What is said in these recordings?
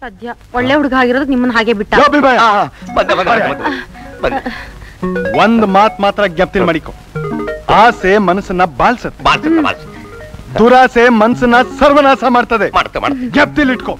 ಸದ್ಯ ಒಳ್ಳೆ ಹುಡುಗ ಆಗಿರೋದಕ್ಕೆ ನಿಮ್ಮನ್ನ ಹಾಗೆ ಬಿಟ್ಟ ಲೋ, ಬಿಡ್ಬೇಡ. ಬಂದೆ ಬಂದೆ ಬಂದೆ, ಬಂದೆ ಒಂದ್ ಮಾತ್ ಮಾತ್ರ ಜ್ಞಪ್ತಿಲ್ ಮಾಡಿಕೊ ಆಸೆ ಮನಸ್ಸನ್ನ ಬಾಳ್ಸತ್ ಬಾಳ್ಸುತ್ತೆ ಬಾಳ್ಸುತ್ತೆ ದುರಾಸೆ ಮನಸ್ಸನ್ನ ಸರ್ವನಾಶ ಮಾಡ್ತದೆ ಮಾಡುತ್ತೆ ಮಾಡುತ್ತೆ ಜ್ಞಪ್ತಿಲ್ ಇಟ್ಕೊ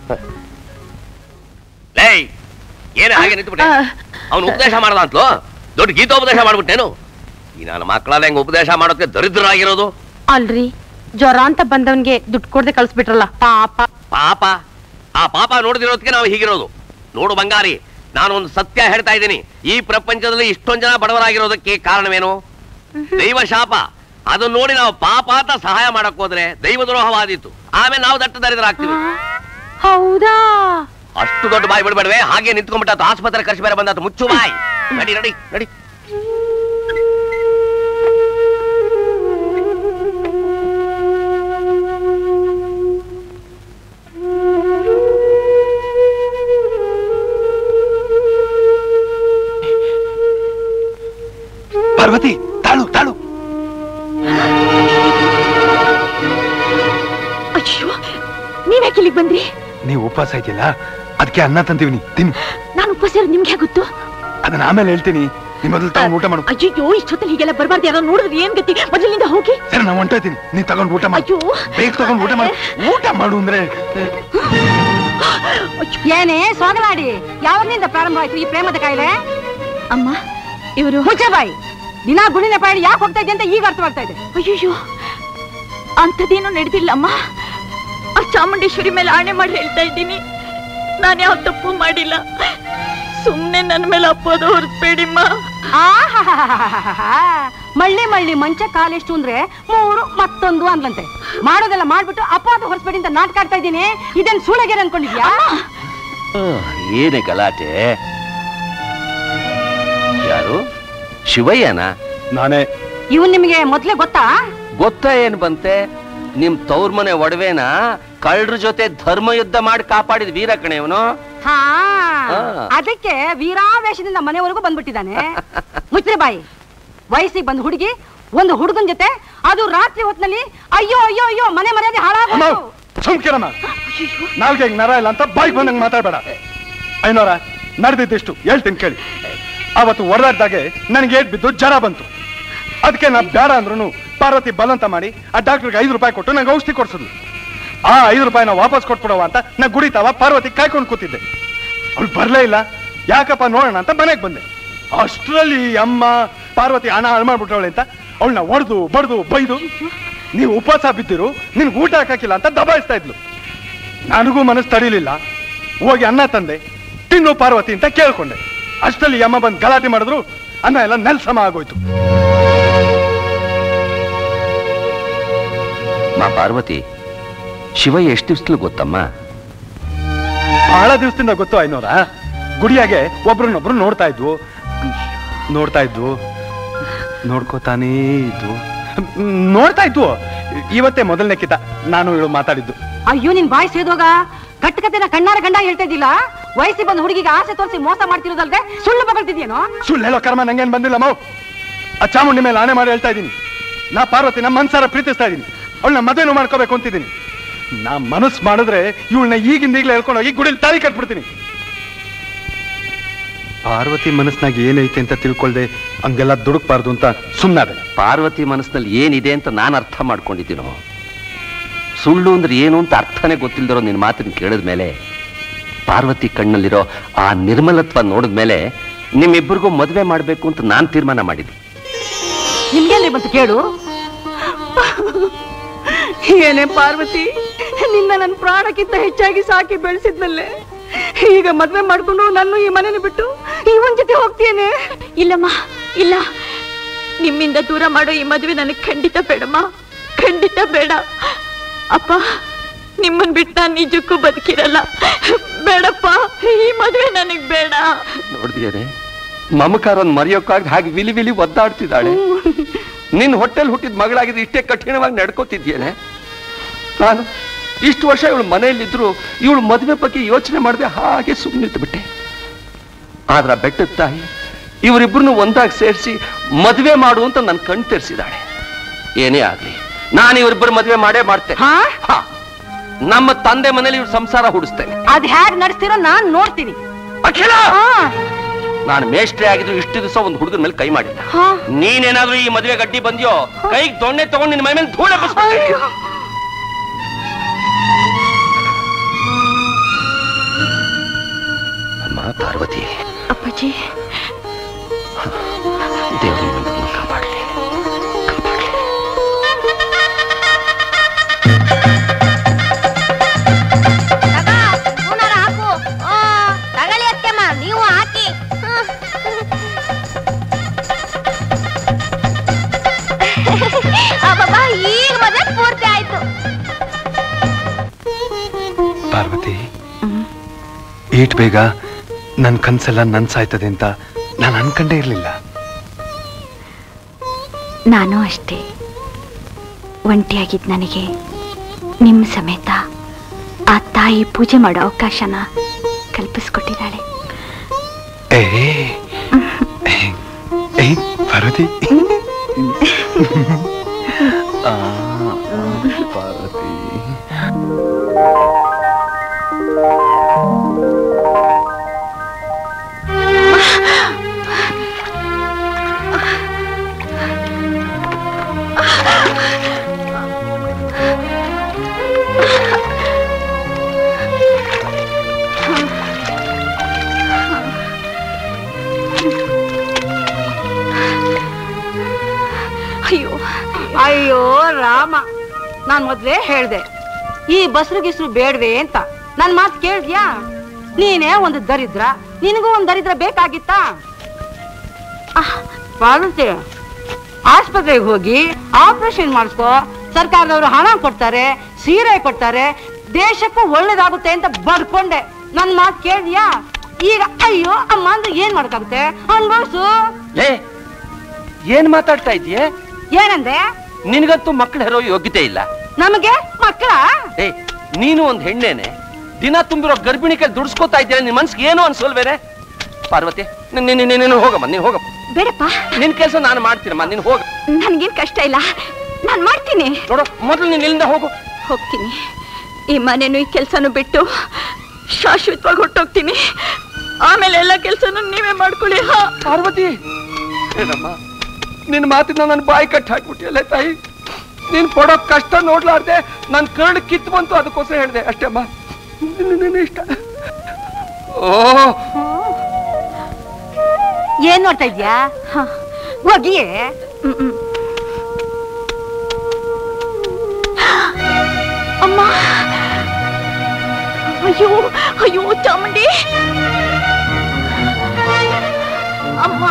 ಲೇ ಏನೇ ಹಾಗೆ ನಿಂತ್ಬಿಟ್ಟೆ ಅವನು ಉಪದೇಶ ಮಾಡ್ದ ಅಂತಲೋ ದೊಡ್ಡ ಗೀತೋಪದೇಶ ಮಾಡ್ಬಿಟ್ಟೇನು ಈ ನನ್ನ ಮಕ್ಕಳಲ್ಲ ಹೆಂಗ್ ಉಪದೇಶ ಮಾಡೋದಕ್ಕೆ ದರಿದ್ರರಾಗಿರೋದು ಅಲ್ರಿ ಜ್ವರ ಅಂತ ಬಂದವನ್ಗೆ ದುಡ್ಡು ಕೊಡದೆ ಕಳ್ಸ್ಬಿಟ್ರಲ್ಲ ಪಾಪ ಪಾಪ ಆ ಪಾಪ ನೋಡ್ದಿರೋದಕ್ಕೆ ನಾವು ಹೀಗಿರೋದು ನೋಡು ಬಂಗಾರಿ ನಾನು ಒಂದು ಸತ್ಯ ಹೇಳ್ತಾ ಇದ್ದೀನಿ ಈ ಪ್ರಪಂಚದಲ್ಲಿ ಇಷ್ಟೊಂದ್ ಜನ ಬಡವರಾಗಿರೋದಕ್ಕೆ ಕಾರಣವೇನು ದೈವ ಶಾಪ ಅದನ್ನ ನೋಡಿ ನಾವು ಪಾಪ ಅಂತ ಸಹಾಯ ಮಾಡಕ್ ಹೋದ್ರೆ ದೈವ ದ್ರೋಹವಾದೀತು ಆಮೇಲೆ ನಾವು ದಟ್ಟ ದರಿದ್ರಾಗ್ತೀವಿ ಹೌದಾ ಅಷ್ಟು ದೊಡ್ಡ ಬಾಯಿ ಬಿಡ್ಬೇಡವೆ ಹಾಗೆ ನಿಂತ್ಕೊಂಡ್ಬಿಟ್ಟ ಆಸ್ಪತ್ರೆ ಖರ್ಚು ಬೇರೆ ಬಂದಾತು ಮುಚ್ಚು ಬಾಯ್ ನಡಿ ನಡಿ ನಡಿ ಪಾರ್ವತಿ ತಾಳು ತಾಳು ಅಯ್ಯೋ ನೀವ್ಯಾಕೆ ಇಲ್ಲಿಗೆ ಬಂದ್ರಿ ನೀವು ಉಪವಾಸ ಇದೆಯಲ್ಲ ಅದಕ್ಕೆ ಅನ್ನ ತಂತೀವಿ ತಿನ್ನು ನಾನು ಉಪವಾಸ ಇರೋದು ನಿಮ್ಗೆ ಹೇಗೆ ಗೊತ್ತು ಅದನ್ನ ಆಮೇಲೆ ಹೇಳ್ತೀನಿ ನಿಮ್ಮ ಮೊದಲು ತಗೊಂಡು ಊಟ ಮಾಡು ಅಯ್ಯೋ ಇಷ್ಟೊತ್ತಲ್ಲಿ ಹೀಗೆಲ್ಲ ಬರಬಾರ್ದು ಯಾರೋ ನೋಡಿದ್ರೆ ಏನ್ ಗತಿ ಮೊದಲಿನಿಂದ ಹೋಗಿ ಸರಿ ನಾವು ಹೊಂಟೋಯ್ತೀನಿ ನೀನ್ ತಗೊಂಡು ಊಟ ಮಾಡು ಅಯ್ಯೋ ಬೇಗ ತಗೊಂಡು ಊಟ ಮಾಡು ಊಟ ಮಾಡು ಅಂದ್ರೆ ಏನೇ ಸೋಗಲಾಡಿ ಯಾವಾಗಿನಿಂದ ಪ್ರಾರಂಭ ಆಯ್ತು ಈ ಪ್ರೇಮದ ಕಾಯಿಲೆ ಅಮ್ಮ ಇವರು ಮುಚ್ಚೆ ಬಾಯಿ ದಿನ ಗುಣಿನ ಪಾಡಿ ಯಾಕೆ ಹೋಗ್ತಾ ಇದೆ ಅಂತ ಈಗ ಅರ್ಥವಾಗ್ತಾ ಇದೆ ಅಯ್ಯೋ ಅಂಥದ್ದೇನೂ ನಡೆದಿಲ್ಲ ಅಮ್ಮ ಆ ಚಾಮುಂಡೇಶ್ವರಿ ಮೇಲೆ ಆಣೆ ಮಾಡಿ ಹೇಳ್ತಾ ಇದ್ದೀನಿ ನಾನು ಯಾವ ತಪ್ಪು ಮಾಡಿಲ್ಲ ಸುಮ್ನೆ ನನ್ನ ಮೇಲೆ ಅಪ್ಪೋದು ಹೊರಸ್ಬೇಡಿಮ್ಮ ಆಹಾಹಾಹಾಹಾಹಾ. ಮಳ್ಳಿ ಮಳ್ಳಿ ಮಂಚ ಕಾಲೆಷ್ಟು ಅಂದ್ರೆ ಮೂರು ಮತ್ತೊಂದು ಅಂದ್ಲಂತೆ ಮಾಡೋದೆಲ್ಲ ಮಾಡ್ಬಿಟ್ಟು ಅಪವಾದ ಹೊರಸ್ಬೇಡಿ ಅಂತ ನಾಟಕ ಆಡ್ತಾ ಇದ್ದೀನಿ ಇದೇನ್ ಸುಳಗೆರೆ ಅನ್ಕೊಂಡಿದ್ಯಾ ಏನೇ ಗಲಾಟೆ ಯಾರು ಶಿವಯ್ಯನ ನಾನೇ ಇವನ್ ನಿಮಗೆ ಮೊದ್ಲೇ ಗೊತ್ತಾ ಗೊತ್ತಾ ಏನ್ ಬಂತೆ ನಿಮ್ ತವ್ರ ಮನೆ ಒಡವೆನ ಕಳ್ಳರ ಜೊತೆ ಧರ್ಮ ಯುದ್ಧ ಮಾಡಿ ಕಾಪಾಡಿದ ವೀರ ಕಣೆ ಇವನು ಹಾ ಆ. ಅದಕ್ಕೆ ವೀರಾವೇಶದಿಂದ ಮನೆವರೆಗೂ ಬಂದ್ಬಿಟ್ಟಿದ್ದಾನೆ ಮುಚ್ಚ್ರೆ ಬಾಯಿ ವಯಸ್ಸಿಗೆ ಬಂದ್ ಹುಡುಗಿ ಒಂದು ಹುಡುಗನ್ ಜೊತೆ ಅದು ರಾತ್ರಿ ಹೊತ್ನಲ್ಲಿ ಅಯ್ಯೋ ಅಯ್ಯೋ ಅಯ್ಯೋ ಮನೆ ಮರ್ಯಾದೆ ಅಮ್ಮ ಹಾಳಾಗೋಯ್ತು ಸುಮ್ಕಿರಮ್ಮ ನಾಲ್ಗೆ ನರ ಇಲ್ಲ ಅಂತ ಬಾಯ್ಗೆ ಬಂದಂಗೆ ಮಾತಾಡ್ಬೇಡ ಐನೋರ ನಡೆದಿದ್ದಿಷ್ಟು ಹೇಳ್ತೀನಿ ಕೇಳಿ ಅವತ್ತು ಹೊಡೆದಾಡ್ದಾಗೆ ನನಗೆ ಏಟ್ ಬಿದ್ದು ಜ್ವರ ಬಂತು ಅದಕ್ಕೆ ನಾ ಬೇಡ ಅಂದ್ರೂ ಪಾರ್ವತಿ ಬಲಂತ ಮಾಡಿ ಆ ಡಾಕ್ಟರ್ಗೆ ಐದು ರೂಪಾಯಿ ಕೊಟ್ಟು ನಂಗೆ ಔಷಧಿ ಕೊಡ್ಸಿದ್ಲು ಆ ಐದು ರೂಪಾಯಿನ ವಾಪಸ್ ಕೊಟ್ಬಿಡವ ಅಂತ ನಾ ಗುಡಿತಾವ ಪಾರ್ವತಿ ಕಾಯ್ಕೊಂಡು ಕೂತಿದ್ದೆ ಅವಳು ಬರ್ಲೇ ಇಲ್ಲ ಯಾಕಪ್ಪ ನೋಡೋಣ ಅಂತ ಮನೆಗೆ ಬಂದೆ ಅಷ್ಟರಲ್ಲಿ ಈ ಅಮ್ಮ ಪಾರ್ವತಿ ಹಣ ಹಾಳು ಮಾಡ್ಬಿಟ್ಟವಳೆ ಅಂತ ಅವಳನ್ನ ಹೊಡೆದು ಬಡ್ದು ಬೈದು ನೀವು ಉಪವಾಸ ಬಿದ್ದಿರು ನಿನ್ಗೆ ಊಟ ಹಾಕಿಲ್ಲ ಅಂತ ದಬಾಯಿಸ್ತಾ ಇದ್ಲು ನನಗೂ ಮನಸ್ಸು ತಡಿಲಿಲ್ಲ ಹೋಗಿ ಅನ್ನ ತಂದೆ ತಿನ್ನು ಪಾರ್ವತಿ ಅಂತ ಕೇಳ್ಕೊಂಡೆ ಅಷ್ಟರಲ್ಲಿ ಈ ಅಮ್ಮ ಬಂದು ಗಲಾಟೆ ಮಾಡಿದ್ರು ಅನ್ನ ಎಲ್ಲ ನೆಲ್ಸಮ ಆಗೋಯ್ತು ಮಾ ಪಾರ್ವತಿ ಶಿವಯ್ಯ ಎಷ್ಟು ದಿವ್ಸಲು ಗೊತ್ತಮ್ಮ ಬಹಳ ದಿವಸದಿಂದ ಗೊತ್ತು ಐನೋರ ಗುಡಿಯಾಗೆ ಒಬ್ರನ್ನೊಬ್ರು ನೋಡ್ತಾ ಇದ್ವು ನೋಡ್ತಾ ಇದ್ವು ನೋಡ್ಕೋತಾನೇ ಇದ್ವು ಹ್ಮ್, ನೋಡ್ತಾ ಇದ್ವು ಇವತ್ತೇ ಮೊದಲನೇ ಕಿತ ನಾನು ಇವಳು ಮಾತಾಡಿದ್ದು ಅಯ್ಯೋ ನಿನ್ ಬಾಯಿ ಸೇದೋಗ ಕಟ್ಟಕತೆನ ಕಣ್ಣಾರ ಗಂಡ ಹೇಳ್ತಾ ಇದ್ದಿಲ್ಲ ವಯಸ್ಸಿಗೆ ಬಂದ ಹುಡುಗಿಗೆ ಆಸೆ ತೋರಿಸಿ ಮೋಸ ಮಾಡ್ತಿರೋದಲ್ದೆ ಸುಳ್ಳು ಬಗಳ್ತಿದ್ಯೇನೋ ಸುಳ್ಳು ಹೇಳೋ ಕರ್ಮ ನಂಗೇನ್ ಬಂದಿಲ್ಲ ಮಾವು ಆ ಚಾಮುಂಡಿ ಮೇಲೆ ಆಣೆ ಮಾಡಿ ಹೇಳ್ತಾ ಇದ್ದೀನಿ ನಾ ಪಾರ್ವತಿ ನಮ್ಮ ಮನ್ಸಾರ ಪ್ರೀತಿಸ್ತಾ ಇದ್ದೀನಿ ಅವಳನ್ನ ಮದುವೆನೂ ಮಾಡ್ಕೋಬೇಕು ಅಂತಿದ್ದೀನಿ ನಾ ಮನಸ್ಸು ಮಾಡಿದ್ರೆ ಇವಳನ್ನ ಈಗಿಂದ ಈಗಲೇ ಹೇಳ್ಕೊಂಡು ಹೋಗಿ ಗುಡಿಲಿ ತಾಳಿ ಕಟ್ಬಿಡ್ತೀನಿ ಪಾರ್ವತಿ ಮನಸ್ಸಿನಾಗ ಏನೈತೆ ಅಂತ ತಿಳ್ಕೊಳ್ದೆ ಹಂಗೆಲ್ಲ ದುಡುಕ್ಬಾರ್ದು ಅಂತ ಸುಮ್ಮನಾದೆ ಪಾರ್ವತಿ ಮನಸ್ಸಿನಲ್ಲಿ ಏನಿದೆ ಅಂತ ನಾನು ಅರ್ಥ ಮಾಡ್ಕೊಂಡಿದ್ದೀನೋ ಸುಳ್ಳು ಅಂದ್ರೆ ಏನು ಅಂತ ಅರ್ಥನೇ ಗೊತ್ತಿಲ್ದಿರೋ ನಿನ್ನ ಮಾತನ್ನ ಕೇಳಿದ ಮೇಲೆ ಪಾರ್ವತಿ ಕಣ್ಣಲ್ಲಿರೋ ಆ ನಿರ್ಮಲತ್ವ ನೋಡಿದ ಮೇಲೆ ನಿಮ್ಮಿಬ್ಬರಿಗೂ ಮದುವೆ ಮಾಡಬೇಕು ಅಂತ ನಾನು ತೀರ್ಮಾನ ಮಾಡಿದ್ದೆ ನಿಮ್ಗೇನ್ರಿ ಬಂತು ಕೇಳು ಏನೇ ಪಾರ್ವತಿ ನಿನ್ನ ನನ್ನ ಪ್ರಾಣಕ್ಕಿಂತ ಹೆಚ್ಚಾಗಿ ಸಾಕಿ ಬೆಳೆಸಿದ್ನಲ್ಲೇ ಈಗ ಮದ್ವೆ ಮಾಡ್ಕೊಂಡು ನಾನು ಈ ಮನೇನ ಬಿಟ್ಟು ಇವನ್ ಜೊತೆ ಹೋಗ್ತೇನೆ ಇಲ್ಲಮ್ಮ ಇಲ್ಲ ನಿಮ್ಮಿಂದ ದೂರ ಮಾಡೋ ಈ ಮದುವೆ ನನಗೆ ಖಂಡಿತ ಬೇಡಮ್ಮ ಖಂಡಿತ ಬೇಡ ಅಪ್ಪ ನಿಮ್ಮನ್ ಬಿಟ್ಟು ನಾನು ನಿಜಕ್ಕೂ ಬದುಕಿರಲ್ಲ ಬೇಡಪ್ಪ ಈ ಮದುವೆ ನನಗ್ ಬೇಡ ನೋಡಿದ್ಯಾರೆ ಮಮಕಾರನ್ ಮರೆಯೋಕ್ಕಾಗಿ ಹಾಗೆ ವಿಲಿ ವಿಲಿ ಒದ್ದಾಡ್ತಿದ್ದಾಳೆ ನಿನ್ನ ಹೊಟ್ಟೆಲ್ ಹುಟ್ಟಿದ ಮಗಳಾಗಿದ್ದು ಇಷ್ಟೇ ಕಠಿಣವಾಗಿ ನಡ್ಕೋತಿದ್ಯೇನೆ ನಾನು ಇಷ್ಟು ವರ್ಷ ಇವಳು ಮನೆಯಲ್ಲಿದ್ರು ಇವಳು ಮದುವೆ ಬಗ್ಗೆ ಯೋಚನೆ ಮಾಡದೆ ಹಾಗೆ ಸುಮ್ಮನಿದ್ದು ಬಿಟ್ಟೆ ಆದ್ರ ಬೆಟ್ಟದ ತಾಯಿ ಇವರಿಬ್ಬರನ್ನು ಒಂದಾಗಿ ಸೇರಿಸಿ ಮದುವೆ ಮಾಡು ಅಂತ ನನ್ನ ಕಣ್ ತೆರೆಸಿದಾಳೆ ಏನೇ ಆಗ್ಲಿ ನಾನು ಇವರಿಬ್ಬರು ಮದುವೆ ಮಾಡೇ ಮಾಡ್ತೇನೆ ಹಾ ಹಾ ನಮ್ಮ ತಂದೆ ಮನೇಲಿ ಇವ್ರ ಸಂಸಾರ ಹುಡಿಸ್ತೇನೆ ಅದ್ ಹ್ಯಾಗ್ ನಡೆಸ್ತೀರೋ ನಾನ್ ನೋಡ್ತೀನಿ ಅಖಿಲ ಹಾ ನಾನು ಮೇಷ್ಟ್ರೆ ಆಗಿದ್ರು ಇಷ್ಟು ದಿವಸ ಒಂದು ಹುಡುಗನ ಮೇಲೆ ಕೈ ಮಾಡಿಲ್ಲ ಹಾ ನೀನೇನಾದ್ರೂ ಈ ಮದುವೆ ಗಡ್ಡಿ ಬಂದ್ಯೋ ಕೈಗೆ ದೊಣ್ಣೆ ತಗೊಂಡು ನಿನ್ನ ಮೈ ಮೇಲೆ ಧೂಳ ಬಸ್ಬಿಡ್ತೀನಿ. ಅಮ್ಮ ಪಾರ್ವತಿ ಅಪ್ಪಾಜಿ ದೇವರು ನಿಮ್ಮನ್ನು ಕಾಪಾಡಲಿ ಹಾಕು ತಗಳಿ ಅತ್ತೆಮ್ಮ ನೀವು ಹಾಕಿ ಅಬ್ಬಬ್ಬ ಈಗ ಮದ್ವೆ ಪೂರ್ತಿ ಆಯ್ತು ಪಾರ್ವತಿ ಈಟ್ ಬೇಗ ನನ್ ಕನ್ಸೆಲ್ಲ ನನ್ಸಾಯ್ತದೆ ಅಂತ ನಾನು ಅನ್ಕಂಡೇ ಇರ್ಲಿಲ್ಲ ನಾನು ಅಷ್ಟೇ ಒಂಟಿಯಾಗಿದ್ದ ನನಗೆ ನಿಮ್ಮ ಸಮೇತ ಆ ತಾಯಿ ಪೂಜೆ ಮಾಡೋ ಅವಕಾಶನ ಕಲ್ಪಿಸ್ಕೊಟ್ಟಿದ್ದಾಳೆ ಏ ಏ ಪಾರ್ವತಿ ಆ, ಪಾರ್ವತಿ ಅಯ್ಯೋ ಅಯ್ಯೋ ರಾಮ ನಾನ್ ಮೊದ್ಲೇ ಹೇಳ್ದೆ ಈ ಬಸ್ರು ಗಿಸ್ರು ಬೇಡ್ವೆ ಅಂತ ನನ್ ಮಾತು ಕೇಳ್ದ್ಯಾ ನೀನೇ ಒಂದು ದರಿದ್ರ ನಿನಗೂ ಒಂದು ದರಿದ್ರ ಬೇಕಾಗಿತ್ತಾ ಆಹ್, ಪಾರ್ವತಿ ಆಸ್ಪತ್ರೆಗೆ ಹೋಗಿ ಆಪರೇಷನ್ ಮಾಡಿಸ್ಕೋ ಸರ್ಕಾರದವರು ಹಣ ಕೊಡ್ತಾರೆ ಸೀರೆ ಕೊಡ್ತಾರೆ ದೇಶಕ್ಕೂ ಒಳ್ಳೇದಾಗುತ್ತೆ ಅಂತ ಬರ್ಕೊಂಡೆ ನನ್ ಮಾತು ಕೇಳ್ದ್ಯಾ ಈಗ ಅಯ್ಯೋ ಅಮ್ಮ ಅಂದ್ರೆ ಏನ್ ಮಾಡಕ್ಕಾಗುತ್ತೆ ಅನ್ಭವ್ಸು ಲೇ ಏನ್ ಮಾತಾಡ್ತಾ ಇದೀಯ ಏನಂದೆ ನಿನಗಂತೂ ಮಕ್ಕಳು ಹೆರೋ ಯೋಗ್ಯತೆ ಇಲ್ಲ ನಮಗೆ ಮಕ್ಕಳ ಏ ನೀನು ಒಂದ್ ಹೆಣ್ಣೇನೆ ದಿನ ತುಂಬಿರೋ ಗರ್ಭಿಣಿ ಕೈ ದುಡ್ಸ್ಕೊತಾ ಇದ್ದೀಯ ನಿನ್ ಮನ್ಸಿಗೆ ಏನು ಅನ್ಸೋಲ್ವೇನೆ ಪಾರ್ವತಿ ನೀನ್- ನೀನ್- ನೀನ್- ನೀನು ಹೋಗಮ್ಮ ನೀನು ಹೋಗಮ್ಮ ಬೇಡಪ್ಪ ನಿನ್ ಕೆಲಸ ನಾನು ಮಾಡ್ತೀನಮ್ಮ ನೀನು ಹೋಗ ನನ್ಗೇನ್ ಕಷ್ಟ ಇಲ್ಲ ನಾನು ಮಾಡ್ತೀನಿ ನೋಡು ಮೊದಲು ನೀನ್ ಇಲ್ಲಿಂದ ಹೋಗು ಹೋಗ್ತೀನಿ ಈ ಮನೆನೂ ಈ ಕೆಲಸನೂ ಬಿಟ್ಟು ಶಾಶ್ವತವಾಗಿ ಹೊಟ್ಟೋಗ್ತೀನಿ ಆಮೇಲೆ ಎಲ್ಲ ಕೆಲಸನೂ ನೀವೇ ಮಾಡ್ಕೊಳ್ಳಿ ಹಾ ಪಾರ್ವತಿ ಏನಮ್ಮ ನಿನ್ ಮಾತಿನ ನನ್ನ ಬಾಯಿ ಕಟ್ಟಿ ಹಾಕ್ಬಿಟ್ಟಿಯಲ್ಲ ತಾಯಿ ನೀನ್ ಪಡೋ ಕಷ್ಟ ನೋಡ್ಲಾರ್ದೆ ನನ್ ಕರ್ಡ್ ಕಿತ್ತು ಬಂತು ಅದಕ್ಕೋಸ್ಕರ ಹೇಳ್ದೆ ಅಷ್ಟೇ ಅಮ್ಮ ನಿನ್ನ- ನಿನ್ನ ಇಷ್ಟ ಓ ಏನ್ ನೋಡ್ತಾ ಇದ್ಯಾ ಹಾ ಹೋಗಿಯೇ ಹ್ಮ್, ಹ್ಮ್. ಅಮ್ಮ ಅಯ್ಯೋ ಅಯ್ಯೋ ಚಾಮುಂಡಿ ಅಮ್ಮ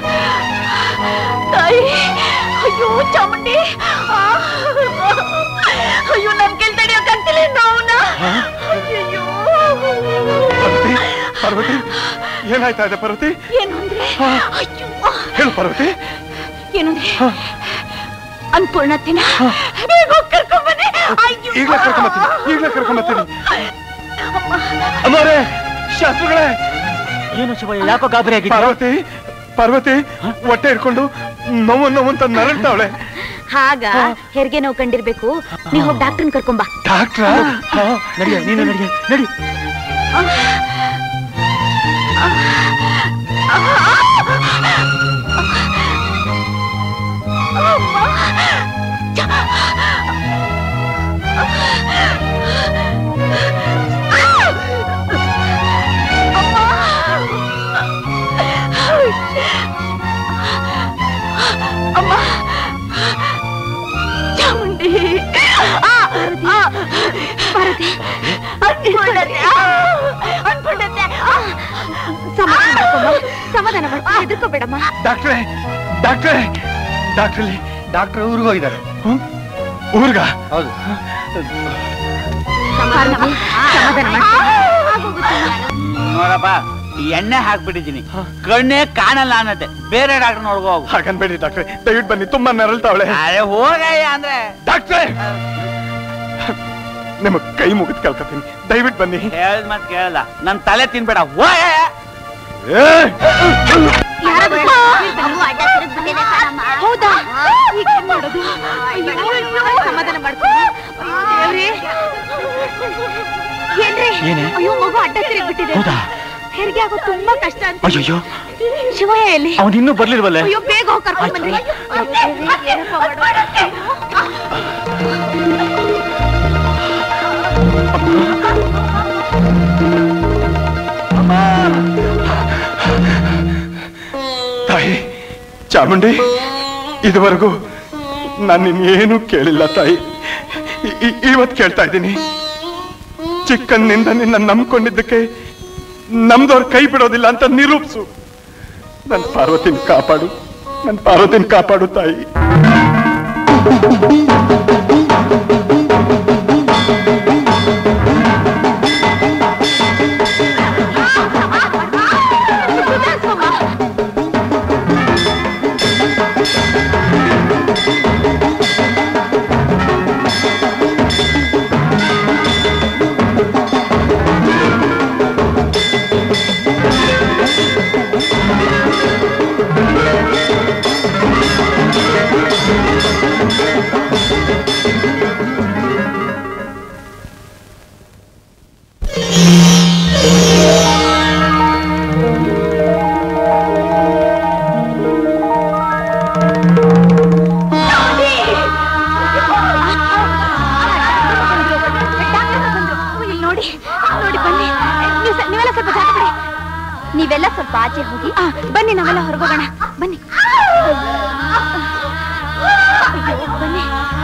ತಾಯಿ ಅಯ್ಯೋ ಚಾಮುಂಡಿ ಆ, ಅಯ್ಯೋ ನನ್ ಕೆಲ್ ತಡಿಯೋಕ್ಕಾಗ್ತಿಲ್ಲ ನೋವುನ ಅಯ್ಯೋ ಪಾರ್ವತಿ ಪಾರ್ವತಿ ಏನಾಯ್ತಾ ಇದೆ ಪಾರ್ವತಿ ಏನು ಅಂದ್ರೆ ಅಯ್ಯೋ ಹೇಳು ಪಾರ್ವತಿ ಏನಂದ್ರೆ ಅನ್ಪೂರ್ಣತಿನ ಬೇಗ ಹೋಗ್ ಕರ್ಕೊಂಬನ್ನಿ ಅಯ್ಯೋ ಈಗ್ಲೇ ಕರ್ಕೊಂಬತ್ತೀನಿ ಈಗ್ಲೇ ಕರ್ಕೊಂಬತ್ತೀನಿ ಅಮ್ಮರೇ ಶಾಸ್ತ್ರಿಗಳೇ ಏನು ಶಿವಯ್ಯ ಯಾಕೋ ಗಾಬರಿ ಆಗಿದ್ಯಾ ಪಾರ್ವತಿ ಪಾರ್ವತಿ ಹೊಟ್ಟೆ ಹಿಡ್ಕೊಂಡು ನೋವು ನೋವು ಅಂತ ನರಳ್ತಾವಳೆ ಹಾಗ ಹೆರಿಗೆ ನೋವು ಕಂಡಿರ್ಬೇಕು ನೀ ಹೋಗಿ ಡಾಕ್ಟರ್ನ ಕರ್ಕೊಂಬಾ ಡಾಕ್ಟ್ರ ನಡಿಯ ನೀನು ನಡಿಯ ನಡಿ ಅಮ್ಮ ಚಾಮುಂಡಿ ಆ, ಆ, ಭಾರತಿ ಅನ್ಪೂರ್ಣತೆ ಆ, ಅನ್ಪೂರ್ಣತೆ ಆ. ಸಮಾಧಾನ ಮಾಡ್ಕೊಂಬ ಸಮಾಧಾನ ಮಾಡ್ಕೊ ಹೆದರ್ಕೋಬೇಡಮ್ಮ ಡಾಕ್ಟ್ರೇ ಡಾಕ್ಟ್ರೇ ಡಾಕ್ಟ್ರಲ್ಲಿ ಡಾಕ್ಟ್ರ್ ಊರಿಗೆ ಹೋಗಿದ್ದಾರೆ ಊರ್ಗ ಹೌದು ಭಾರತಿ, ಸಮಾಧಾನ ಮಾಡ್ಕೊ ನೋಡಪ್ಪ ಈ ಎಣ್ಣೆ ಹಾಕ್ಬಿಟ್ಟಿದ್ದೀನಿ ಕಣ್ಣೇ ಕಾಣಲ್ಲ ಅನ್ನತ್ತೆ ಬೇರೆ ಡಾಕ್ಟರ್ ನೋಡ್ಕೋ ಹೋಗು ಹಾಗನ್ಬೇಡಿ ಡಾಕ್ಟ್ರೆ ದಯವಿಟ್ಟು ಬನ್ನಿ ತುಂಬಾ ನರಳ್ತಾವಳೆ ಅರೆ ಹೋಗಯ್ಯ ಅಂದ್ರೆ ಡಾಕ್ಟ್ರೇ ನಿಮ್ಮ ಕೈ ಮುಗಿದ್ ಕಲ್ಕತ್ತೀನಿ ದಯವಿಟ್ಟು ಬನ್ನಿ ಹೇಳ್ದ ಮತ್ ಕೇಳಲ್ಲ ನನ್ ತಲೆ ತಿನ್ಬೇಡ ಹೋಯ ಏ! ಹೌದಾ ಈಗ ಏನ್ ಮಾಡೋದು ಅಯ್ಯೋ, ಸಮಾಧಾನ ಮಾಡ್ಕೊ ದೇವ್ರೇ ಏನ್ರಿ ಏನೇ? ಅಯ್ಯೋ ಮಗು ಅಡ್ಡ ತಿರುಗ್ಬಿಟ್ಟಿದೆ ಹೌದಾ ಹೆರಿಗೆ ಆಗೋ ತುಂಬಾ ಕಷ್ಟ ಅಂತ ಅಯ್ಯಯ್ಯೋ ಶಿವಯ್ಯ ಎಲ್ಲಿ ಅವನ್ ಇನ್ನೂ ಬರ್ಲಿಲ್ವಲ್ಲೇ ಅಯ್ಯೋ ಬೇಗ ಹೋಗಿ ಕರ್ಕೊಂಡ್ ಬನ್ರಿ ಅಯ್ಯೋ, ದೇವ್ರೇ, ಏನಪ್ಪ ಮಾಡೋದು? ತಾಯಿ ಚಾಮುಂಡಿ ಇದುವರೆಗೂ ನಾನು ಇನ್ನೇನು ಕೇಳಿಲ್ಲ ತಾಯಿ ಇ- ಇ- ಇವತ್ತು ಕೇಳ್ತಾ ಇದ್ದೀನಿ ಚಿಕ್ಕನ್ನಿಂದ ನಿನ್ನ ನಂಬ್ಕೊಂಡಿದ್ದಕ್ಕೆ ನಮ್ದವ್ರ ಕೈ ಬಿಡೋದಿಲ್ಲ ಅಂತ ನಿರೂಪಿಸು ನನ್ನ ಪಾರ್ವತಿನ ಕಾಪಾಡು ನನ್ನ ಪಾರ್ವತಿನ ಕಾಪಾಡು ತಾಯಿ ಇಲ್ಲಿ ನೋಡಿ ನೋಡಿ ಬನ್ನಿ ನೀವು ಸ- ನೀವೆಲ್ಲ ಸ್ವಲ್ಪ ಜಾಗ ಬಿಡಿ ನೀವೆಲ್ಲ ಸ್ವಲ್ಪ ಆಚೆ ಹೋಗಿ ಆ, ಬನ್ನಿ ನಾವೆಲ್ಲ ಹೊರಗೋಗೋಣ ಬನ್ನಿ ಅಯ್ಯೋ, ಬನ್ನಿ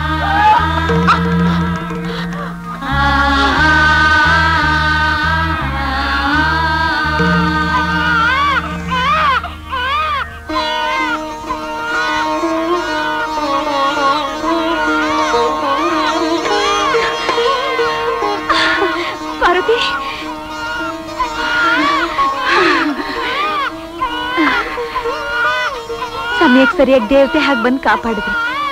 ಪಾರ್ವತಿ ಸಮಯಕ್ಕೆ ಸರಿಯಾಗಿ ದೇವತೆ ಹಾಗೆ ಬಂದು ಕಾಪಾಡಿದ್ರು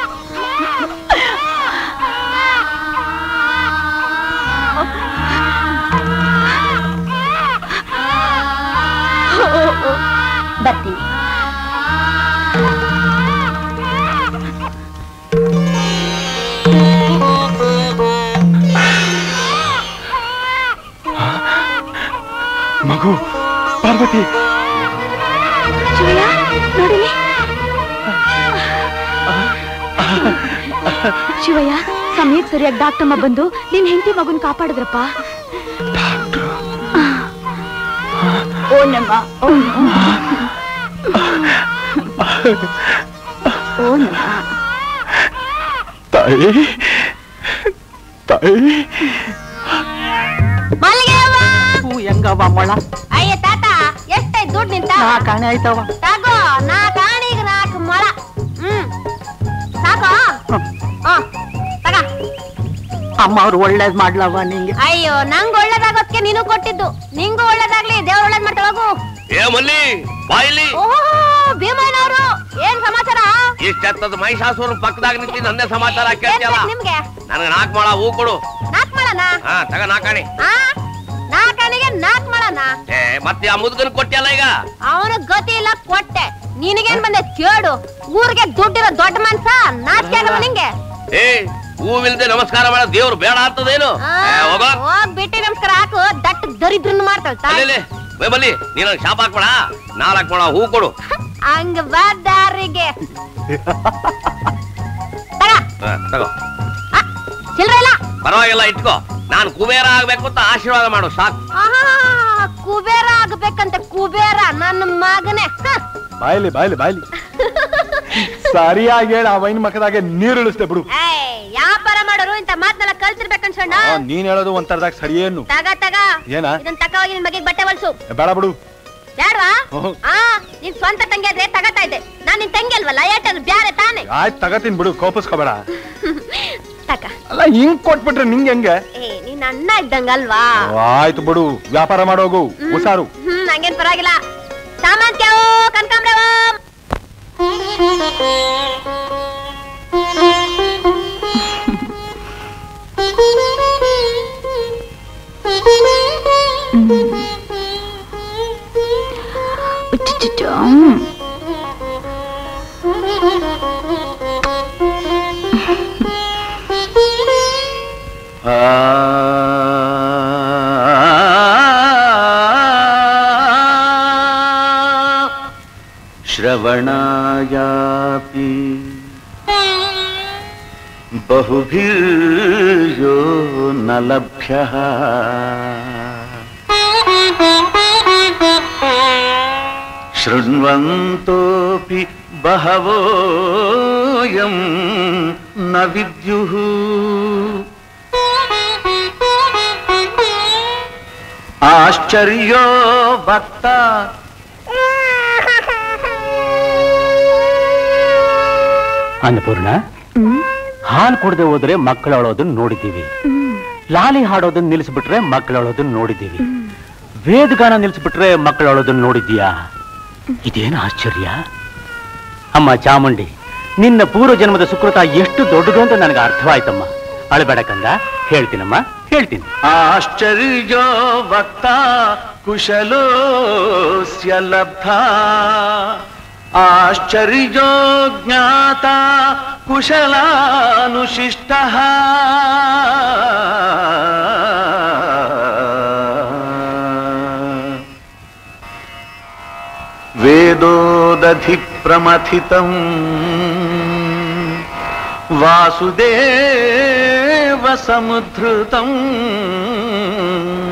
ಬರ್ತೀನಿ ಮಗು ಪಾರ್ವತಿ ಶಿವಯ್ಯ ನೋಡಿಲಿ ಶಿವಯ್ಯ ಸಮಯಕ್ಕೆ ಸರಿಯಾಗಿ ಡಾಕ್ಟಮ್ಮ ಬಂದು ನಿನ್ ಹೆಂಡತಿ ಮಗುನ್ ಕಾಪಾಡಿದ್ರಪ್ಪ ಓ ನಮ್ಮ ಓ ನಮ್ಮ. ಓ ನಮ್ಮ ತಾಯಿ ತಾಯಿ ಹೂ ಹೆಂಗವ ಮೊಳ ಅಯ್ಯ ತಾತ ಎಷ್ಟೈತ್ ದುಡ್ಡು ನಿಂತ ನಾ ಕಾಣೆ ಆಯ್ತವ ತಗೋ ನಾ ಕಾಣಿಗ ನಾಲ್ಕು ಮೊಳ ಹ್ಮ್ ಸಾಕೋ ಹ ತಗ ಅಮ್ಮ ಅವ್ರು ಒಳ್ಳೇದ್ ಮಾಡ್ಲವ ನಿಂಗೆ ಅಯ್ಯೋ ನಂಗ್ ಒಳ್ಳೇದಾಗೋದ್ಕೆ ನೀನು ಕೊಟ್ಟಿದ್ದು ನಿಂಗೂ ಒಳ್ಳೇದಾಗ್ಲಿ ದೇವ್ರ ಒಳ್ಳೇದ್ ಮಾಡ್ತಾ ಹೋಗು ಏ ಮಲ್ಲಿ ಬಾಯಿಲಿ ಓಹೋ ಭೀಮಯ್ಯನವರು ಏನ್ ಸಮಾಚಾರ ಇಷ್ಟೆತ್ತದ ಮಹಿಷಾಸುರ ಪಕ್ಕದಾಗ ನಿಂತಿ ನಂದೇ ಸಮಾಚಾರ ಏನ್ ಕೇಳ್ತಿಯಲ್ಲ ಬೇಕು ನಿಮ್ಗೆ ನನಗೆ ನಾಲ್ಕು ಮಾಳ ಹೂ ಕೊಡು ನಾಕ್ ಮಾಡಣ ಹಾ ತಗ ನಾಕಾಣಿ ಆ ನಾಲ್ಕನಿಗೆ ನಾಕ್ ಮಾಡಣ ಏ ಮತ್ತೆ ಆ ಮುದುಕನ್ ಕೊಟ್ಟಿಯಲ್ಲ ಈಗ ಅವನು ಗತಿ ಇಲ್ಲ ಕೊಟ್ಟೆ ನಿನಗೇನ್ ಬಂದೆ ಕೇಳು ಊರಿಗೆ ದುಡ್ಡಿರೋ ದೊಡ್ಡ ಮನ್ಸ ನಾಚಿಕೆ ಆಗಲ್ಲ ನಿಂಗೆ ಏ ಹೂವಿಲ್ದೆ ನಮಸ್ಕಾರ ಮಾಡೋ ದೇವ್ರು ಬೇಡ ಅಂತದೇನು ಆ, ಏ, ಹೋಗೋ ಹೋಗ್ ಬಿಟ್ಟಿ ನಮಸ್ಕಾರ ಹಾಕು ದಟ್ಟ ದರಿದ್ರನ್ನ ಮಾಡ್ತಾಳ ತಾಯಿ ಅಲ್ಲಿ ಬೇ ಬಲ್ಲಿ ನೀನ್ ನಂಗ್ ಶಾಪ ಹಾಕ್ಬೇಡ ನಾಲ್ಕು ಮಾಳ ಹೂ ಕೊಡು ಹಂಗ ಬಾದಾರಿಗೆ ತಗ ಹಾ, ತಗೋ ಆ, ಚಿಲ್ರೆ ಇಲ್ಲ ಪರವಾಗಿಲ್ಲ ಇಟ್ಕೋ ನಾನು ಕುಬೇರ ಆಗ್ಬೇಕು ಅಂತ ಆಶೀರ್ವಾದ ಮಾಡು ಸಾಕು ಆಹಾ, ಕುಬೇರ ಆಗ್ಬೇಕಂತ ಕುಬೇರ ನನ್ನ ಮಗನೇ ಹ. ಬಾಯ್ಲಿ ಬಾಯ್ಲಿ ಬಾಯ್ಲಿ ಸರಿಯಾಗಿ ಹೇಳ ಆ ವೈನ್ ಮಕ್ಕದಾಗೆ ನೀರು ಇಳಿಸ್ದೆ ಬಿಡು ಏಯ್ ವ್ಯಾಪಾರ ಮಾಡೋರು ಇಂತ ಮಾತ್ನೆಲ್ಲ ಕಲ್ತಿರ್ಬೇಕನ್ಸಣ್ಣ ಆ, ನೀನ್ ಹೇಳೋದು ಒಂಥರದಾಗ ಸರಿಯೇನು ತಗ ತಗ ಏನ? ಇದನ್ ತಕ ಹೋಗಿ ನಿನ್ ಮಗಿಗೆ ಬಟ್ಟೆ ಹೊಲ್ಸು ಬೇಡ ಬಿಡು ಬೇಡವಾ ಹ್ಮ್. ಆ ನಿನ್ ಸ್ವಂತ ತಂಗಿ ಆದ್ರೆ ತಗತಾ ಇದ್ದೆ ನಾನ್ ನಿನ್ ತಂಗಿ ಅಲ್ವಲ್ಲ ಯಾಟದು ಬ್ಯಾರೆ ತಾನೆ ಆಯ್ತು ತಗತೀನಿ ಬಿಡು ಕೋಪಿಸ್ಕೋಬೇಡ ತಕ ಅಲ್ಲ ಹಿಂಗ್ ಕೊಟ್ಬಿಟ್ರೆ ನಿಂಗೆ ಹೆಂಗೆ ಏ ನೀನ್ ಅಣ್ಣ ಇದ್ದಂಗಲ್ವಾ ಆಯ್ತು ಬಿಡು ವ್ಯಾಪಾರ ಮಾಡೋಗು ಹುಷಾರು ಹ್ಮ್ ನಂಗೇನ್ ಪರವಾಗಿಲ್ಲ ಸಾಮಾನ್ ಕ್ಯಾವೋ ಕನ್ಕಾಂಬ್ರವೋ ಉಚ್ಚುಚ್ಚುಚ್ಚು. ಹ್ಮ್. ಆ, 啊啊 श्रवणायापि बहुभिर्यो न लभ्यः शृण्वन्तोऽपि बहवोऽयं न विद्युः आश्चर्यो वक्ता ಅನ್ನಪೂರ್ಣ ಹಾಲು ಕೊಡದೆ ಹೋದ್ರೆ ಮಕ್ಕಳು ಅಳೋದನ್ನ ನೋಡಿದ್ದೀವಿ ಲಾಲಿ ಹಾಡೋದನ್ನ ನಿಲ್ಲಿಸ್ಬಿಟ್ರೆ ಮಕ್ಕಳು ಅಳೋದನ್ನ ನೋಡಿದ್ದೀವಿ ವೇದಗಾನ ನಿಲ್ಲಿಸ್ಬಿಟ್ರೆ ಮಕ್ಕಳು ಅಳೋದನ್ನ ನೋಡಿದ್ದೀಯಾ ಇದೇನು ಆಶ್ಚರ್ಯ ಅಮ್ಮ ಚಾಮುಂಡಿ ನಿನ್ನ ಪೂರ್ವ ಜನ್ಮದ ಸುಕೃತ ಎಷ್ಟು ದೊಡ್ಡದು ಅಂತ ನನಗೆ ಅರ್ಥವಾಯ್ತಮ್ಮ ಅಳಬೇಡ ಕಂದ ಹೇಳ್ತೀನಮ್ಮ ಹೇಳ್ತೀನಿ आश्चर्यो वक्ता कुशलोऽस्य लब्धा आश्चर्यो ज्ञाता कुशलानुशिष्टः वेदोदधिप्रमथितम् वासुदेव समुद्धृतम्